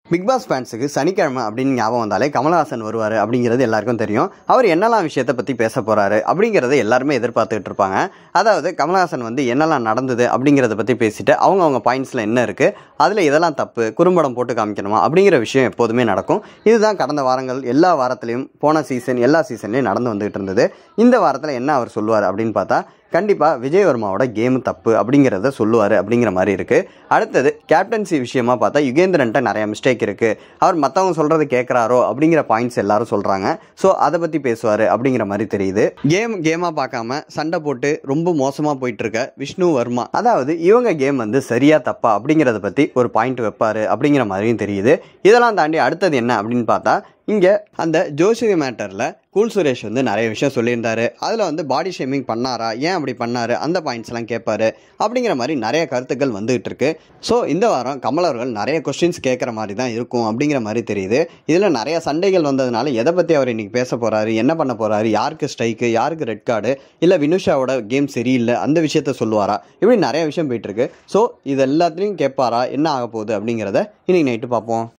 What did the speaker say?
big pass ஃபேன்ஸுக்கு சனிக்கிழமை அப்படின்னு ஞாபகம் வந்தாலே கமலஹாசன் வருவார் அப்படிங்கிறது எல்லாருக்கும் தெரியும் அவர் என்னெல்லாம் விஷயத்தை பற்றி பேச போகிறாரு அப்படிங்கிறத எல்லாருமே எதிர்பார்த்துக்கிட்டு இருப்பாங்க அதாவது கமலஹாசன் வந்து என்னெல்லாம் நடந்தது அப்படிங்கிறத பற்றி பேசிட்டு அவங்க அவங்க பாயிண்ட்ஸில் என்ன இருக்குது அதில் இதெல்லாம் தப்பு குறும்படம் போட்டு காமிக்கணுமா அப்படிங்கிற விஷயம் எப்போதுமே நடக்கும் இதுதான் கடந்த வாரங்கள் எல்லா வாரத்துலேயும் போன சீசன் எல்லா சீசன்லேயும் நடந்து வந்துகிட்டு இருந்தது இந்த வாரத்தில் என்ன அவர் சொல்லுவார் அப்படின்னு பார்த்தா கண்டிப்பாக விஜயவர்மாவோட கேம் தப்பு அப்படிங்கிறத சொல்லுவார் அப்படிங்கிற மாதிரி இருக்குது அடுத்தது கேப்டன்சி விஷயமா பார்த்தா யுகேந்திரன்ட்ட நிறைய மிஸ்டேக் இருக்குது அவர் மற்றவங்க சொல்கிறது கேட்குறாரோ அப்படிங்கிற பாயிண்ட்ஸ் எல்லாரும் சொல்கிறாங்க ஸோ அதை பற்றி பேசுவார் அப்படிங்கிற மாதிரி தெரியுது கேம் கேமாக பார்க்காம சண்டை போட்டு ரொம்ப மோசமாக போயிட்டு இருக்க விஷ்ணு வர்மா அதாவது இவங்க கேம் வந்து சரியா தப்பா அப்படிங்கிறத பற்றி ஒரு பாயிண்ட் வைப்பார் அப்படிங்கிற மாதிரியும் தெரியுது இதெல்லாம் தாண்டி அடுத்தது என்ன அப்படின்னு பார்த்தா இங்கே அந்த ஜோசிய மேட்டரில் கூல் சுரேஷ் வந்து நிறைய விஷயம் சொல்லியிருந்தாரு அதில் வந்து பாடி ஷேமிங் பண்ணாரா ஏன் அப்படி பண்ணாரு அந்த பாயிண்ட்ஸ்லாம் கேட்பாரு அப்படிங்கிற மாதிரி நிறைய கருத்துக்கள் வந்துகிட்டு இருக்கு ஸோ இந்த வாரம் கமல் அவர்கள் நிறைய கொஸ்டின்ஸ் கேட்குற மாதிரி தான் இருக்கும் அப்படிங்கிற மாதிரி தெரியுது இதில் நிறைய சண்டைகள் வந்ததுனால எதை பற்றி அவர் இன்னைக்கு பேச போகிறாரு என்ன பண்ண போகிறாரு யாருக்கு ஸ்ட்ரைக்கு யாருக்கு ரெட் கார்டு இல்லை வினுஷாவோட கேம் சரியில்லை அந்த விஷயத்த சொல்லுவாரா இப்படி நிறைய விஷயம் போயிட்டு இருக்கு ஸோ இது எல்லாத்துலேயும் கேட்பாரா என்ன ஆக போகுது அப்படிங்கிறத இன்னைக்கு நைட்டு பார்ப்போம்